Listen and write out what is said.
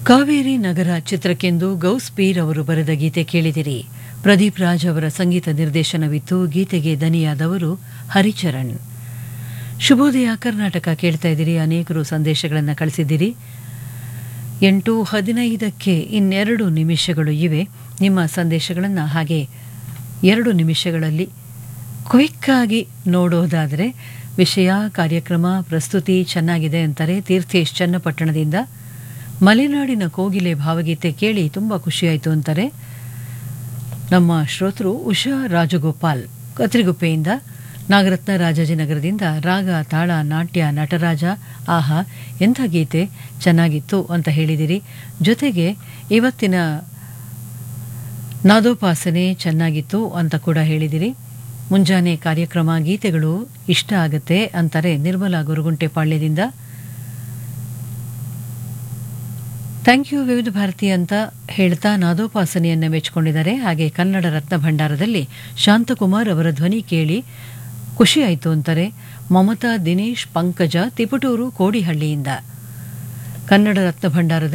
ಕಾವೇರಿ ನಗರ ಚಿತ್ರಕ್ಕೆಂದು ಗೌಸ್ ಪೀರ್ ಅವರು ಬರೆದ ಗೀತೆ ಕೇಳಿದಿರಿ ಪ್ರದೀಪ್ ರಾಜ್ ಅವರ ಸಂಗೀತ ನಿರ್ದೇಶನವಿತ್ತು ಗೀತೆಗೆ ದನಿಯಾದವರು ಹರಿಚರಣ್ ಶುಭೋದಯ ಕರ್ನಾಟಕ ಕೇಳ್ತಾ ಇದ್ದೀರಿ ಅನೇಕರು ಸಂದೇಶಗಳನ್ನು ಕಳಿಸಿದ್ದೀರಿ ಎಂಟು ಹದಿನೈದಕ್ಕೆ ಇನ್ನೆರಡು ನಿಮಿಷಗಳು ಇವೆ ನಿಮ್ಮ ಸಂದೇಶಗಳನ್ನು ಹಾಗೆ ಎರಡು ನಿಮಿಷಗಳಲ್ಲಿ ಕ್ವಿಕ್ಕಾಗಿ ನೋಡೋದಾದರೆ ವಿಷಯ ಕಾರ್ಯಕ್ರಮ ಪ್ರಸ್ತುತಿ ಚೆನ್ನಾಗಿದೆ ಅಂತಾರೆ ತೀರ್ಥೇಶ್ ಚನ್ನಪಟ್ಟಣದಿಂದ ಮಲೆನಾಡಿನ ಕೋಗಿಲೆ ಭಾವಗೀತೆ ಕೇಳಿ ತುಂಬ ಖುಷಿಯಾಯಿತು ಅಂತಾರೆ ನಮ್ಮ ಶ್ರೋತೃ ಉಷಾ ರಾಜಗೋಪಾಲ್ ಕತ್ರಿಗುಪ್ಪೆಯಿಂದ ನಾಗರತ್ನ ರಾಜಾಜಿನಗರದಿಂದ ರಾಗ ತಾಳ ನಾಟ್ಯ ನಟರಾಜ ಆಹಾ ಎಂಥ ಗೀತೆ ಚೆನ್ನಾಗಿತ್ತು ಅಂತ ಹೇಳಿದಿರಿ ಜೊತೆಗೆ ಇವತ್ತಿನ ನಾದೋಪಾಸನೆ ಚೆನ್ನಾಗಿತ್ತು ಅಂತ ಕೂಡ ಹೇಳಿದಿರಿ ಮುಂಜಾನೆ ಕಾರ್ಯಕ್ರಮ ಗೀತೆಗಳು ಇಷ್ಟ ಆಗತ್ತೆ ಅಂತಾರೆ ನಿರ್ಮಲಾ ಗುರುಗುಂಟೆಪಾಳ್ಯದಿಂದ ಥ್ಯಾಂಕ್ ಯು ವಿವಿಧ ಭಾರತಿ ಅಂತ ಹೇಳ್ತಾ ನಾದೋಪಾಸನೆಯನ್ನು ಮೆಚ್ಚಿಕೊಂಡಿದ್ದಾರೆ ಹಾಗೆ ಕನ್ನಡ ರತ್ನ ಭಂಡಾರದಲ್ಲಿ ಶಾಂತಕುಮಾರ್ ಅವರ ಧ್ವನಿ ಕೇಳಿ ಖುಷಿಯಾಯಿತು ಅಂತಾರೆ ಮಮತಾ ದಿನೇಶ್ ಪಂಕಜ ತಿಪಟೂರು ಕೋಡಿಹಳ್ಳಿಯಿಂದ ಕನ್ನಡ ರತ್ನ ಭಂಡಾರದ